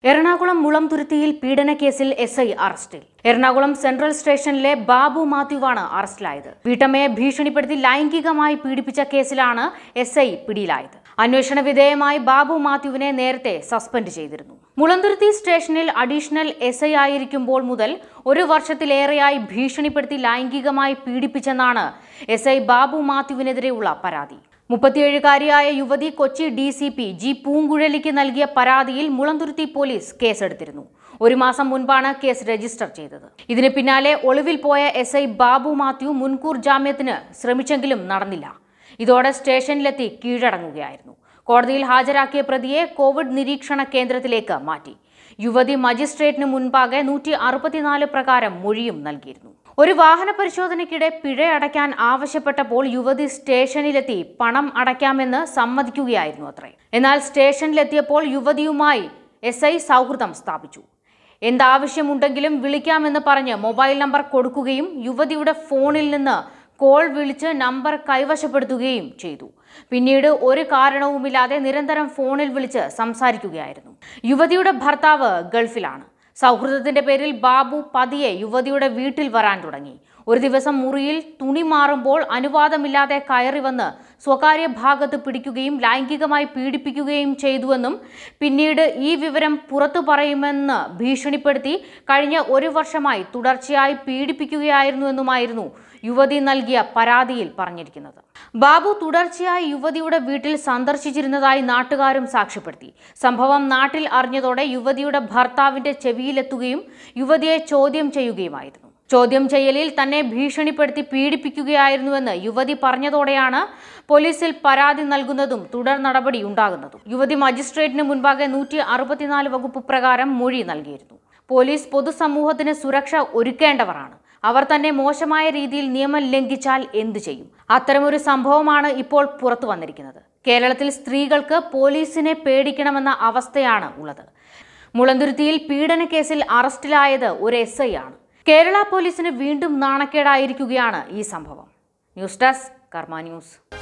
എറണാകുളം മുളംതുരുത്തിയിൽ പീഡനക്കേസിൽ S I അറസ്റ്റിൽ എറണാകുളം സെൻട്രൽ സ്റ്റേഷനിലെ ബാബു മാത്യുവാണ് അറസ്റ്റിലായത് വീട്ടമ്മയെ ഭീഷണിപ്പെടുത്തി ലൈംഗികമായി പീഡിപ്പിച്ച കേസിലാണ് എസ് ഐ പിടിയിലായത് അന്വേഷണ വിധേയമായി ബാബു മാത്യുവിനെ നേരത്തെ സസ്പെൻഡ് ചെയ്തിരുന്നു മുളന്തുരുത്തി സ്റ്റേഷനിൽ അഡീഷണൽ എസ് ഐ ആയിരിക്കുമ്പോൾ മുതൽ ഒരു വർഷത്തിലേറെയായി ഭീഷണിപ്പെടുത്തി ലൈംഗികമായി പീഡിപ്പിച്ചെന്നാണ് എസ് ഐ ബാബു മാത്യുവിനെതിരെയുള്ള പരാതി മുപ്പത്തിയേഴുകാരിയായ യുവതി Kochi D C P G പൂങ്കുഴലിക്ക് നൽകിയ പരാതിയിൽ മുളന്തുരുത്തി പോലീസ് കേസെടുത്തിരുന്നു ഒരു മാസം മുൻപാണ് കേസ് രജിസ്റ്റർ ചെയ്തത് ഇതിന് പിന്നാലെ ഒളിവിൽ പോയ എസ് ഐ ബാബു മാത്യു മുൻകൂർ ജാമ്യത്തിന് ശ്രമിച്ചെങ്കിലും നടന്നില്ല ഇതോടെ സ്റ്റേഷനിലെത്തി കീഴടങ്ങുകയായിരുന്നു കോടതിയിൽ ഹാജരാക്കിയ പ്രതിയെ കോവിഡ് നിരീക്ഷണ കേന്ദ്രത്തിലേക്ക് മാറ്റി യുവതി മജിസ്ട്രേറ്റിന് മുൻപാകെ നൂറ്റി അറുപത്തിനാല് പ്രകാരം മൊഴിയും നൽകിയിരുന്നു ഒരു വാഹന പരിശോധനയ്ക്കിടെ പിഴ അടയ്ക്കാൻ ആവശ്യപ്പെട്ടപ്പോൾ യുവതി സ്റ്റേഷനിലെത്തി പണം അടയ്ക്കാമെന്ന് സമ്മതിക്കുകയായിരുന്നു അത്രേ എന്നാൽ സ്റ്റേഷനിലെത്തിയപ്പോൾ യുവതിയുമായി എസ് ഐ സൗഹൃദം സ്ഥാപിച്ചു എന്താവശ്യമുണ്ടെങ്കിലും വിളിക്കാമെന്ന് പറഞ്ഞ് മൊബൈൽ നമ്പർ കൊടുക്കുകയും യുവതിയുടെ ഫോണിൽ നിന്ന് കോൾ വിളിച്ച് നമ്പർ കൈവശപ്പെടുത്തുകയും ചെയ്തു പിന്നീട് ഒരു കാരണവുമില്ലാതെ നിരന്തരം ഫോണിൽ വിളിച്ച് സംസാരിക്കുകയായിരുന്നു യുവതിയുടെ ഭർത്താവ് ഗൾഫിലാണ് സൗഹൃദത്തിന്റെ പേരിൽ ബാബു പതിയെ യുവതിയുടെ വീട്ടിൽ വരാൻ തുടങ്ങി ഒരു ദിവസം മുറിയിൽ തുണി മാറുമ്പോൾ അനുവാദമില്ലാതെ കയറി വന്ന് സ്വകാര്യ ഭാഗത്ത് പിടിക്കുകയും ലൈംഗികമായി പീഡിപ്പിക്കുകയും ചെയ്തുവെന്നും പിന്നീട് ഈ വിവരം പുറത്തു പറയുമെന്ന് ഭീഷണിപ്പെടുത്തി കഴിഞ്ഞ ഒരു വർഷമായി തുടർച്ചയായി പീഡിപ്പിക്കുകയായിരുന്നുവെന്നുമായിരുന്നു യുവതി നൽകിയ പരാതിയിൽ പറഞ്ഞിരിക്കുന്നത് ബാബു തുടർച്ചയായി യുവതിയുടെ വീട്ടിൽ സന്ദർശിച്ചിരുന്നതായി നാട്ടുകാരും സാക്ഷ്യപ്പെടുത്തി സംഭവം നാട്ടിൽ അറിഞ്ഞതോടെ യുവതിയുടെ ഭർത്താവിന്റെ ചെവിയിലെത്തുകയും യുവതിയെ ചോദ്യം ചെയ്യുകയുമായിരുന്നു ചോദ്യം ചെയ്യലിൽ തന്നെ ഭീഷണിപ്പെടുത്തി പീഡിപ്പിക്കുകയായിരുന്നുവെന്ന് യുവതി പറഞ്ഞതോടെയാണ് പോലീസിൽ പരാതി നൽകുന്നതും തുടർ നടപടി ഉണ്ടാകുന്നതും യുവതി മജിസ്ട്രേറ്റിന് മുൻപാകെ നൂറ്റി അറുപത്തിനാല് വകുപ്പ് പ്രകാരം മൊഴി നൽകിയിരുന്നു പോലീസ് പൊതുസമൂഹത്തിന് സുരക്ഷ ഒരുക്കേണ്ടവരാണ് അവർ തന്നെ മോശമായ രീതിയിൽ നിയമം ലംഘിച്ചാൽ എന്തു ചെയ്യും അത്തരമൊരു സംഭവമാണ് ഇപ്പോൾ പുറത്തു വന്നിരിക്കുന്നത് കേരളത്തിൽ സ്ത്രീകൾക്ക് പോലീസിനെ പേടിക്കണമെന്ന അവസ്ഥയാണ് ഉള്ളത് മുളന്തുരുത്തിയിൽ പീഡനക്കേസിൽ അറസ്റ്റിലായത് ഒരു എസ് ഐ ആണ് കേരള പോലീസിന് വീണ്ടും നാണക്കേടായിരിക്കുകയാണ് ഈ സംഭവം ന്യൂസ് ഡെസ്ക് കർമ്മ ന്യൂസ്